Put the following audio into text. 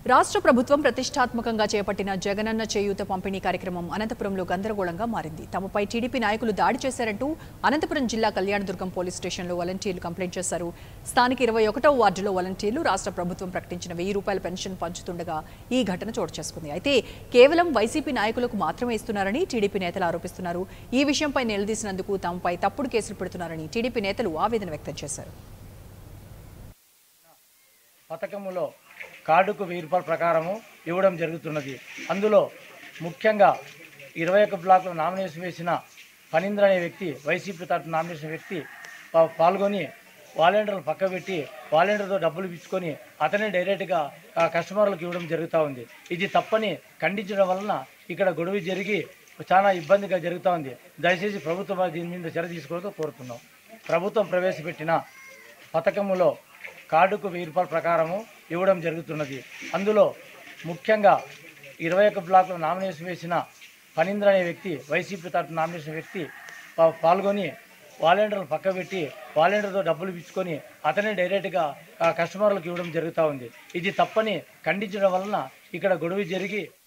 రాష్ట్ర ప్రభుత్వం ప్రతిష్టాత్మకంగా చేపట్టిన జగనన్న చేయూత పంపిణీ కార్యక్రమం అనంతపురంలో గందరగోళంగా మారింది తమపై టీడీపీ నాయకులు దాడి చేశారంటూ అనంతపురం జిల్లా కళ్యాణదుర్గం పోలీస్ స్టేషన్లో వాలంటీర్లు కంప్లైంట్ చేశారు స్థానిక ఇరవై ఒకటో వార్డులో వాలంటీర్లు రాష్ట్ర ప్రభుత్వం ప్రకటించిన వెయ్యి రూపాయల పెన్షన్ పంచుతుండగా ఈ ఘటన చోటు చేసుకుంది అయితే కేవలం వైసీపీ నాయకులకు మాత్రమే ఇస్తున్నారని టీడీపీ నేతలు ఆరోపిస్తున్నారు ఈ విషయంపై నిలదీసినందుకు తమపై తప్పుడు కేసులు పెడుతున్నారని టీడీపీ నేతలు ఆవేదన వ్యక్తం చేశారు పథకములో కార్డుకు వెయ్యి రూపాయల ప్రకారము ఇవ్వడం జరుగుతున్నది అందులో ముఖ్యంగా ఇరవై ఒక్క బ్లాక్లో నామినేషన్ వేసిన ఫణీంద్ర అనే వ్యక్తి వైసీపీ తరఫున నామినేషన్ వ్యక్తి పా- పాల్గొని వాలంటీర్లు పక్కబెట్టి వాలంటీర్తో డబ్బులు ఇచ్చుకొని అతనే డైరెక్ట్గా ఆ కస్టమర్లకు ఇవ్వడం జరుగుతూ ఉంది ఇది తప్పని ఖండించడం వలన ఇక్కడ గొడవ జరిగి చాలా ఇబ్బందిగా జరుగుతూ ఉంది దయచేసి ప్రభుత్వం దీని మీద చర్య తీసుకోవడం కోరుతున్నాం ప్రభుత్వం ప్రవేశపెట్టిన పథకములో కార్డుకు వెయ్యి రూపాయల ప్రకారము ఇవ్వడం జరుగుతున్నది అందులో ముఖ్యంగా ఇరవై ఒక్క బ్లాక్లో నామినేషన్ వేసిన ఫణీంద్ర అనే వ్యక్తి వైసీపీ తరఫున నామినేషన్ వ్యక్తి పా- పాల్గొని వాలంటీర్లు పక్కబెట్టి వాలంటీర్తో డబ్బులు ఇచ్చుకొని అతనే డైరెక్ట్గా ఆ కస్టమర్లకు ఇవ్వడం జరుగుతూ ఉంది ఇది తప్పని ఖండించడం వలన ఇక్కడ గొడవ జరిగి